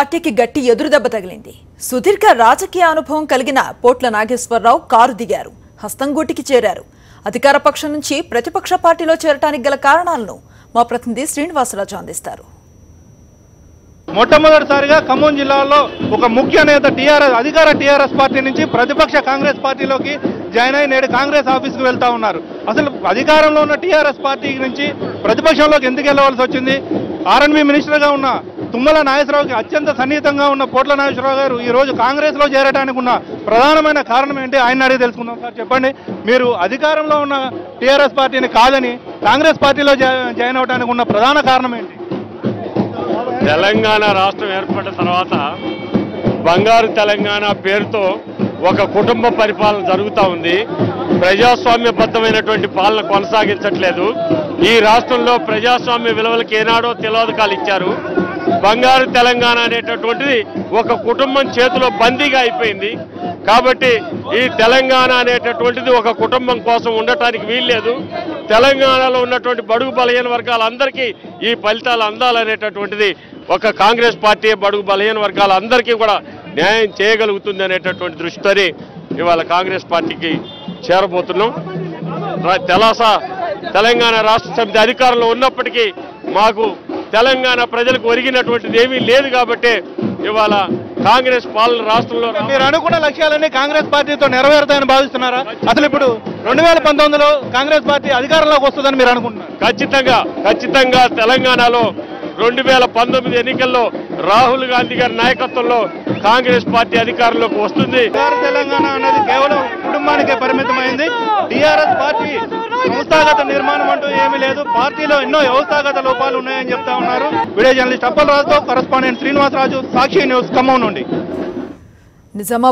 పార్టీకి గట్టి ఎదురుదెబ్బ తగిలింది సుదీర్ఘ రాజకీయ అనుభవం కలిగిన పోట్ల నాగేశ్వరరావు కారు దిగారు హస్తంగూటికి చేరారు అధికార పక్షం నుంచి ప్రతిపక్ష పార్టీలో చేరటానికి గల కారణాలను మా ప్రతినిధి శ్రీనివాసరాజు అందిస్తారు మొట్టమొదటిసారిగా ఖమ్మం జిల్లాలో ఒక ముఖ్య నేత టీఆర్ఎస్ అధికార టీఆర్ఎస్ పార్టీ నుంచి ప్రతిపక్ష కాంగ్రెస్ పార్టీలోకి జాయిన్ అయి నేడు కాంగ్రెస్ ఆఫీస్కి వెళ్తా ఉన్నారు అసలు అధికారంలో ఉన్న టీఆర్ఎస్ పార్టీ నుంచి ప్రతిపక్షంలోకి ఎందుకు వెళ్ళవలసి వచ్చింది ఆర్ఎన్బి మినిస్టర్గా ఉన్న తుమ్మల నాగేశ్వరరావుకి అత్యంత సన్నిహితంగా ఉన్న పోట్ల నాగేశ్వరరావు గారు ఈ రోజు కాంగ్రెస్లో చేరడానికి ఉన్న ప్రధానమైన కారణం ఏంటి ఆయన అడిగి తెలుసుకుందాం సార్ చెప్పండి మీరు అధికారంలో ఉన్న టీఆర్ఎస్ పార్టీని కాదని కాంగ్రెస్ పార్టీలో జా- జాయిన్ అవడానికి ఉన్న ప్రధాన కారణం ఏంటి తెలంగాణ రాష్ట్రం ఏర్పడిన తర్వాత బంగారు తెలంగాణ పేరుతో ఒక కుటుంబ పరిపాలన జరుగుతూ ఉంది ప్రజాస్వామ్యబద్ధమైనటువంటి పాలన కొనసాగించట్లేదు ఈ రాష్ట్రంలో ప్రజాస్వామ్య విలువలకు ఏనాడో తిలోదకాలు ఇచ్చారు బంగారు తెలంగాణ అనేటటువంటిది ఒక కుటుంబం చేతిలో బందీగా అయిపోయింది కాబట్టి ఈ తెలంగాణ అనేటటువంటిది ఒక కుటుంబం కోసం ఉండటానికి వీల్లేదు తెలంగాణలో ఉన్నటువంటి బడుగు బలహీన వర్గాలందరికీ ఈ ఫలితాలు అందాలనేటటువంటిది ఒక కాంగ్రెస్ పార్టీ బడుగు బలహీన వర్గాలందరికీ కూడా న్యాయం చేయగలుగుతుంది అనేటటువంటి దృష్టితోని ఇవాళ కాంగ్రెస్ పార్టీకి చేరబోతున్నాం రా- తెలాస తెలంగాణ రాష్ట్ర సమితి అధికారంలో ఉన్నప్పటికీ మాకు తెలంగాణ ప్రజలకు ఒరిగినటువంటిది ఏమీ లేదు కాబట్టి ఇవాళ కాంగ్రెస్ పాలన రాష్ట్రంలో రా- మీరు అనుకున్న లక్ష్యాలన్నీ కాంగ్రెస్ పార్టీతో నెరవేరుతాయని భావిస్తున్నారా అసలు ఇప్పుడు రెండు వేల పంతొమ్మిదిలో కాంగ్రెస్ పార్టీ అధికారంలోకి వస్తుందని మీరు అనుకుంటున్నారు ఖచ్చితంగా ఖచ్చితంగా తెలంగాణలో రెండు వేల పంతొమ్మిది ఎన్నికల్లో రాహుల్ గాంధీ గారి నాయకత్వంలో కాంగ్రెస్ పార్టీ అధికారంలోకి వస్తుంది బంగారు తెలంగాణ అనేది కేవలం కుటుంబానికే పరిమితమైంది టీఆర్ఎస్ పార్టీ సంస్థాగత నిర్మాణం అంటూ ఏమీ లేదు పార్టీలో ఎన్నో వ్యవస్థాగత లోపాలు ఉన్నాయని చెప్తా ఉన్నారు వీడియో జర్నలిస్ట్ అప్పలరాజుతో కరస్పాండెంట్ శ్రీనివాసరాజు సాక్షి న్యూస్ ఖమ్మం నుండి నిజామా